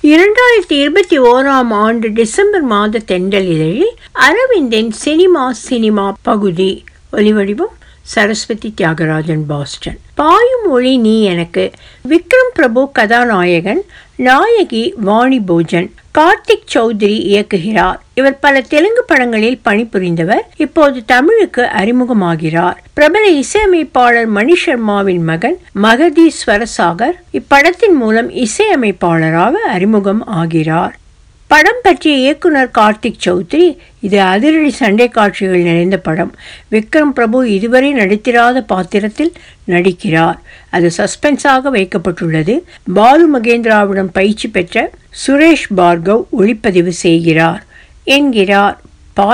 இரண்டாயிரத்தி இருபத்தி ஓராம் ஆண்டு டிசம்பர் மாத தெண்டல் இதழில் அரவிந்தின் சினிமா சினிமா பகுதி ஒலிவடிவம் சரஸ்வதி தியாகராஜன் பாஸ்டன் பாயும் மொழி நீ எனக்கு விக்ரம் பிரபு கதாநாயகன் நாயகி வாணி போஜன் கார்த்திக் சௌத்ரி இயக்குகிறார் இவர் பல தெலுங்கு படங்களில் பணிபுரிந்தவர் இப்போது தமிழுக்கு அறிமுகமாகிறார் பிரபல இசையமைப்பாளர் மணி சர்மாவின் மகன் மகதி ஸ்வரசாகர் இப்படத்தின் மூலம் இசையமைப்பாளராக அறிமுகம் ஆகிறார் படம் பற்றிய இயக்குனர் கார்த்திக் சௌத்ரி இது அதிரடி சண்டை காட்சிகள் நிறைந்த படம் விக்ரம் பிரபு இதுவரை நடித்திராத பாத்திரத்தில் நடிக்கிறார் அது சஸ்பென்ஸாக வைக்கப்பட்டுள்ளது பாலு மகேந்திராவிடம் பயிற்சி பெற்ற சுரேஷ் பார்கவ் ஒளிப்பதிவு செய்கிறார் என்கிறார்